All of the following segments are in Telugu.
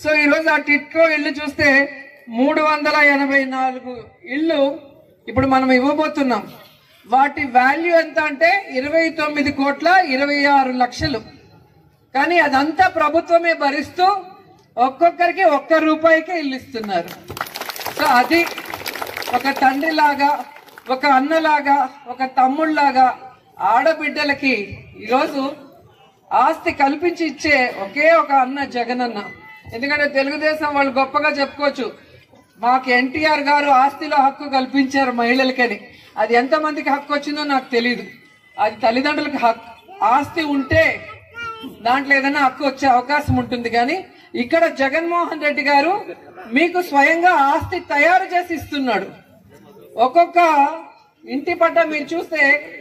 సో ఈరోజు ఆ టిట్కో ఇల్లు చూస్తే మూడు వందల ఎనభై నాలుగు ఇళ్ళు ఇప్పుడు మనం ఇవ్వబోతున్నాం వాటి వాల్యూ ఎంత అంటే ఇరవై తొమ్మిది కోట్ల ఇరవై ఆరు లక్షలు కానీ అదంతా ప్రభుత్వమే భరిస్తూ ఒక్కొక్కరికి ఒక్క రూపాయికే ఇల్లు ఇస్తున్నారు సో అది ఒక తండ్రిలాగా ఒక అన్నలాగా ఒక తమ్ముళ్లాగా ఆడబిడ్డలకి ఈరోజు ఆస్తి కల్పించి ఇచ్చే ఒకే ఒక అన్న జగనన్న ఎందుకంటే తెలుగుదేశం వాళ్ళు గొప్పగా చెప్పుకోవచ్చు మాకు ఎన్టీఆర్ గారు ఆస్తిలో హక్కు కల్పించారు మహిళలకని అది ఎంతమందికి హక్కు వచ్చిందో నాకు తెలియదు అది తల్లిదండ్రులకు హక్కు ఆస్తి ఉంటే దాంట్లో ఏదైనా హక్కు వచ్చే అవకాశం ఉంటుంది కానీ ఇక్కడ జగన్మోహన్ రెడ్డి గారు మీకు స్వయంగా ఆస్తి తయారు చేసి ఇస్తున్నాడు ఒక్కొక్క ఇంటి పట్ట మీరు చూస్తే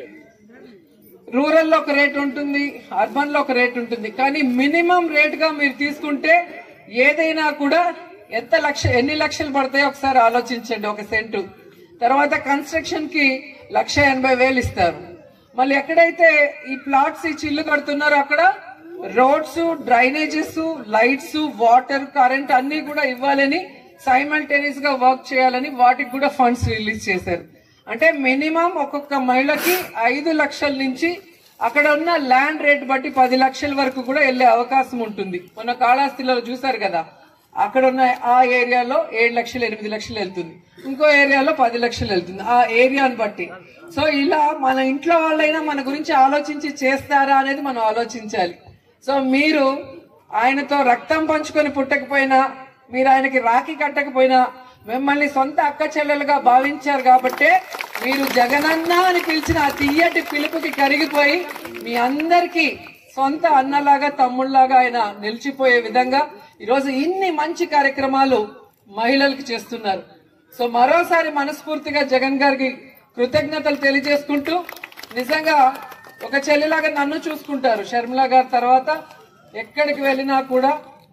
రూరల్ లో ఒక రేట్ ఉంటుంది అర్బన్ లో ఒక రేట్ ఉంటుంది కానీ మినిమం రేట్ గా మీరు తీసుకుంటే ఏదైనా కూడా ఎంత లక్ష ఎన్ని లక్షలు పడతాయో ఒకసారి ఆలోచించండి ఒక సెంటు తర్వాత కన్స్ట్రక్షన్ కి లక్ష ఎనభై వేలు ఇస్తారు మళ్ళీ ఎక్కడైతే ఈ ప్లాట్స్ ఇచ్చి ఇల్లు కడుతున్నారో అక్కడ roads drainages lights water current అన్ని కూడా ఇవ్వాలని సైమల్టేనియస్ గా వర్క్ చేయాలని వాటికి కూడా ఫండ్స్ రిలీజ్ చేశారు అంటే మినిమం ఒక్కొక్క మహిళకి ఐదు లక్షల నుంచి అక్కడ ఉన్న ల్యాండ్ రేట్ బట్టి పది లక్షల వరకు కూడా వెళ్లే అవకాశం ఉంటుంది మొన్న కాళాస్తిలో చూసారు కదా అక్కడ ఉన్న ఆ ఏరియాలో ఏడు లక్షలు ఎనిమిది లక్షలు వెళ్తుంది ఇంకో ఏరియాలో పది లక్షలు వెళ్తుంది ఆ ఏరియాని బట్టి సో ఇలా మన ఇంట్లో వాళ్ళైనా మన గురించి ఆలోచించి చేస్తారా అనేది మనం ఆలోచించాలి సో మీరు ఆయనతో రక్తం పంచుకొని పుట్టకపోయినా మీరు ఆయనకి రాఖీ కట్టకపోయినా మిమ్మల్ని సొంత అక్క చెల్లెలుగా భావించారు కాబట్టే మీరు జగనన్న అని పిలిచిన ఆ తీయటి పిలుపుకి కరిగిపోయి మీ అందరికీ సొంత అన్నలాగా తమ్ముళ్లాగా ఆయన నిలిచిపోయే విధంగా ఈరోజు ఇన్ని మంచి కార్యక్రమాలు మహిళలకు చేస్తున్నారు సో మరోసారి మనస్ఫూర్తిగా జగన్ గారికి కృతజ్ఞతలు తెలియజేసుకుంటూ నిజంగా ఒక చెల్లిలాగా నన్ను చూసుకుంటారు షర్మిల గారి తర్వాత ఎక్కడికి వెళ్ళినా కూడా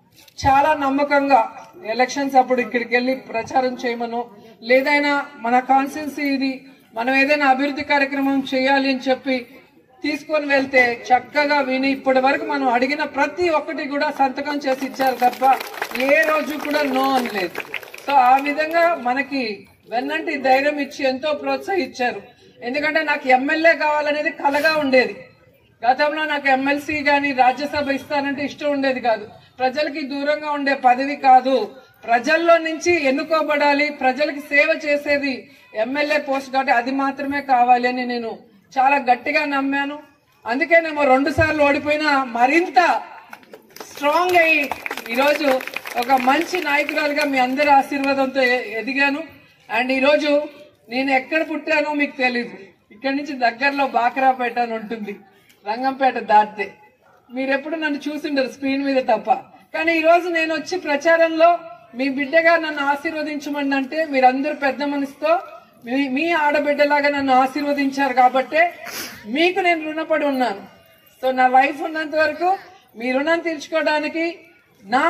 చాలా నమ్మకంగా ఎలక్షన్స్ అప్పుడు ఇక్కడికి వెళ్ళి ప్రచారం చేయమను లేదైనా మన కాన్స్టిట్యున్సీ ఇది మనం ఏదైనా అభివృద్ధి కార్యక్రమం చేయాలి అని చెప్పి తీసుకొని వెళ్తే చక్కగా విని ఇప్పటి వరకు మనం అడిగిన ప్రతి ఒక్కటి కూడా సంతకం చేసి ఇచ్చారు తప్ప ఏ రోజు కూడా నో అనలేదు సో ఆ విధంగా మనకి వెన్నంటి ధైర్యం ఇచ్చి ఎంతో ప్రోత్సహించారు ఎందుకంటే నాకు ఎమ్మెల్యే కావాలనేది కలగా ఉండేది గతంలో నాకు ఎమ్మెల్సీ గాని రాజ్యసభ ఇస్తానంటే ఇష్టం ఉండేది కాదు ప్రజలకి దూరంగా ఉండే పదవి కాదు ప్రజల్లో నుంచి ఎన్నుకోబడాలి ప్రజలకి సేవ చేసేది ఎమ్మెల్యే పోస్ట్ కాబట్టి అది మాత్రమే కావాలి అని నేను చాలా గట్టిగా నమ్మాను అందుకేనేమో రెండు సార్లు ఓడిపోయినా మరింత స్ట్రాంగ్ అయ్యి ఈరోజు ఒక మంచి నాయకురాలుగా మీ అందరి ఆశీర్వాదంతో ఎ- ఎదిగాను అండ్ ఈరోజు నేను ఎక్కడ పుట్టానో మీకు తెలీదు ఇక్కడి నుంచి దగ్గరలో బాకరాపేట అని ఉంటుంది రంగంపేట దాటితే మీరెప్పుడు నన్ను చూసిండరు స్క్రీన్ మీద తప్ప కానీ ఈ రోజు నేను వచ్చి ప్రచారంలో మీ బిడ్డగా నన్ను ఆశీర్వదించమని అంటే మీరందరూ పెద్ద మనసుతో మీ మీ ఆడబిడ్డలాగా నన్ను ఆశీర్వదించారు కాబట్టే మీకు నేను రుణపడి ఉన్నాను సో నా లైఫ్ ఉన్నంత వరకు మీ రుణం తీర్చుకోవడానికి నా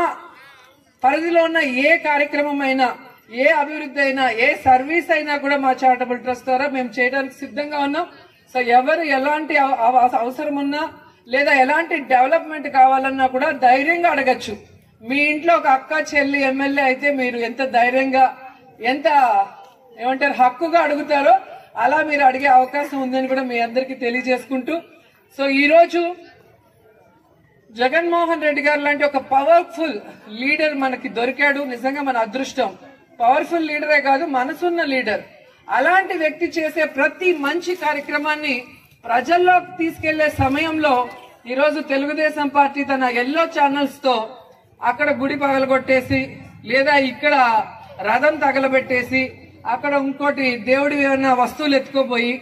పరిధిలో ఉన్న ఏ కార్యక్రమం అయినా ఏ అభివృద్ధి అయినా ఏ సర్వీస్ అయినా కూడా మా చారిటబుల్ ట్రస్ట్ ద్వారా మేము చేయడానికి సిద్ధంగా ఉన్నాం సో ఎవరు ఎలాంటి అవ- అవ- అవసరం ఉన్నా లేదా ఎలాంటి డెవలప్మెంట్ కావాలన్నా కూడా ధైర్యంగా అడగచ్చు మీ ఇంట్లో ఒక అక్క చెల్లి ఎమ్మెల్యే అయితే మీరు ఎంత ధైర్యంగా ఎంత ఏమంటారు హక్కుగా అడుగుతారో అలా మీరు అడిగే అవకాశం ఉందని కూడా మీ అందరికీ తెలియజేసుకుంటూ సో ఈ రోజు జగన్మోహన్ రెడ్డి గారు లాంటి ఒక పవర్ఫుల్ లీడర్ మనకి దొరికాడు నిజంగా మన అదృష్టం పవర్ఫుల్ లీడరే కాదు మనసున్న లీడర్ అలాంటి వ్యక్తి చేసే ప్రతి మంచి కార్యక్రమాన్ని ప్రజల్లోకి తీసుకెళ్లే సమయంలో ఈరోజు తెలుగుదేశం పార్టీ తన ఎల్లో ఛానల్స్ తో అక్కడ గుడి పగలగొట్టేసి లేదా ఇక్కడ రథం తగలబెట్టేసి అక్కడ ఇంకోటి దేవుడి ఏమైనా వస్తువులు ఎత్తుకోపోయి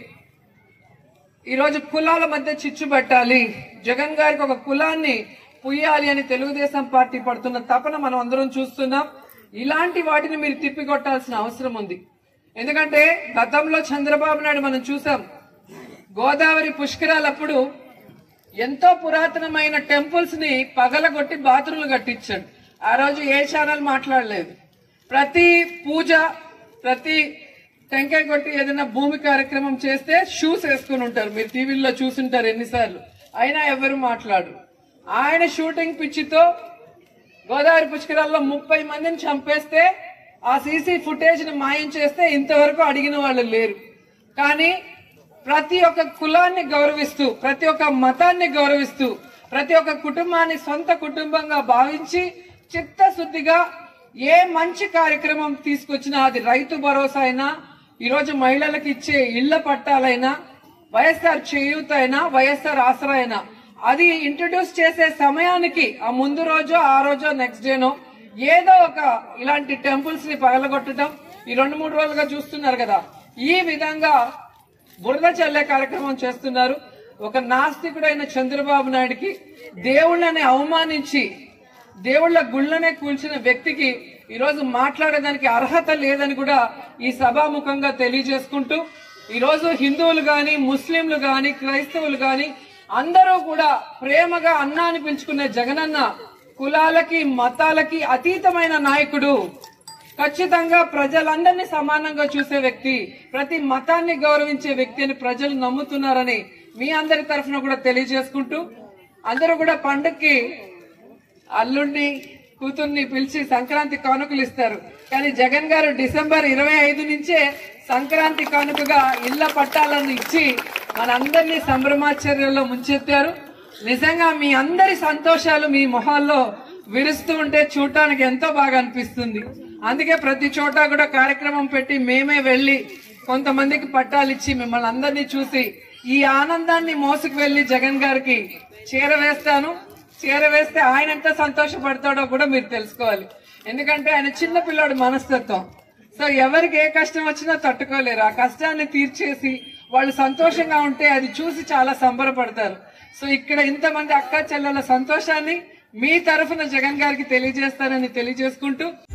ఈ రోజు కులాల మధ్య చిచ్చు పెట్టాలి జగన్ గారికి ఒక కులాన్ని పుయ్యాలి అని తెలుగుదేశం పార్టీ పడుతున్న తపన మనం అందరం చూస్తున్నాం ఇలాంటి వాటిని మీరు తిప్పికొట్టాల్సిన అవసరం ఉంది ఎందుకంటే గతంలో చంద్రబాబు నాయుడు మనం చూసాం గోదావరి పుష్కరాలప్పుడు ఎంతో పురాతనమైన టెంపుల్స్ ని పగలగొట్టి బాత్రూమ్లు కట్టించాడు ఆ రోజు ఏ ఛానల్ మాట్లాడలేదు ప్రతి పూజ ప్రతి టెంకాయ కొట్టి ఏదైనా భూమి కార్యక్రమం చేస్తే షూస్ వేసుకుని ఉంటారు మీరు టీవీల్లో చూసుంటారు ఎన్నిసార్లు అయినా ఎవరు మాట్లాడరు ఆయన షూటింగ్ పిచ్చితో గోదావరి పుష్కరాల్లో ముప్పై మందిని చంపేస్తే ఆ సీసీ ఫుటేజ్ ని మాయం చేస్తే ఇంతవరకు అడిగిన వాళ్ళు లేరు కానీ ప్రతి ఒక్క కులాన్ని గౌరవిస్తూ ప్రతి ఒక్క మతాన్ని గౌరవిస్తూ ప్రతి ఒక్క కుటుంబాన్ని సొంత కుటుంబంగా భావించి చిత్తశుద్ధిగా ఏ మంచి కార్యక్రమం తీసుకొచ్చినా అది రైతు భరోసా అయినా ఈరోజు మహిళలకు ఇచ్చే ఇళ్ల పట్టాలైనా వైఎస్ఆర్ చేయూత అయినా వైఎస్ఆర్ ఆసరా అయినా అది ఇంట్రడ్యూస్ చేసే సమయానికి ఆ ముందు రోజు ఆ రోజు నెక్స్ట్ డేనో ఏదో ఒక ఇలాంటి టెంపుల్స్ ని పగలగొట్టడం ఈ రెండు మూడు రోజులుగా చూస్తున్నారు కదా ఈ విధంగా బురద చల్లే కార్యక్రమం చేస్తున్నారు ఒక నాస్తికుడైన చంద్రబాబు నాయుడికి దేవుళ్ళని అవమానించి దేవుళ్ళ గుళ్ళనే కూల్చిన వ్యక్తికి ఈరోజు మాట్లాడడానికి అర్హత లేదని కూడా ఈ సభాముఖంగా తెలియజేసుకుంటూ ఈరోజు హిందువులు గాని ముస్లింలు గాని క్రైస్తవులు గాని అందరూ కూడా ప్రేమగా అన్నాన్ని పిలుచుకునే జగనన్న కులాలకి మతాలకి అతీతమైన నాయకుడు ఖచ్చితంగా ప్రజలందరినీ సమానంగా చూసే వ్యక్తి ప్రతి మతాన్ని గౌరవించే వ్యక్తి అని ప్రజలు నమ్ముతున్నారని మీ అందరి తరఫున కూడా తెలియజేసుకుంటూ అందరూ కూడా పండుగకి అల్లుడిని కూతుర్ని పిలిచి సంక్రాంతి కానుకలు ఇస్తారు కానీ జగన్ గారు డిసెంబర్ ఇరవై ఐదు నుంచే సంక్రాంతి కానుకగా ఇళ్ల పట్టాలను ఇచ్చి మనందరినీ సంభ్రమాచర్యంలో ముంచెత్తారు నిజంగా మీ అందరి సంతోషాలు మీ మొహాల్లో విరుస్తూ ఉంటే చూడటానికి ఎంతో బాగా అనిపిస్తుంది అందుకే ప్రతి చోట కూడా కార్యక్రమం పెట్టి మేమే వెళ్లి కొంతమందికి పట్టాలు ఇచ్చి మిమ్మల్ని అందరినీ చూసి ఈ ఆనందాన్ని మోసుకు వెళ్లి జగన్ గారికి చేరవేస్తాను చేరవేస్తే ఆయన ఎంత సంతోషపడతాడో కూడా మీరు తెలుసుకోవాలి ఎందుకంటే ఆయన చిన్న పిల్లోడి మనస్తత్వం సో ఎవరికి ఏ కష్టం వచ్చినా తట్టుకోలేరు ఆ కష్టాన్ని తీర్చేసి వాళ్ళు సంతోషంగా ఉంటే అది చూసి చాలా సంబరపడతారు సో ఇక్కడ ఇంతమంది అక్క చెల్లెల సంతోషాన్ని మీ తరఫున జగన్ గారికి తెలియజేస్తానని తెలియజేసుకుంటూ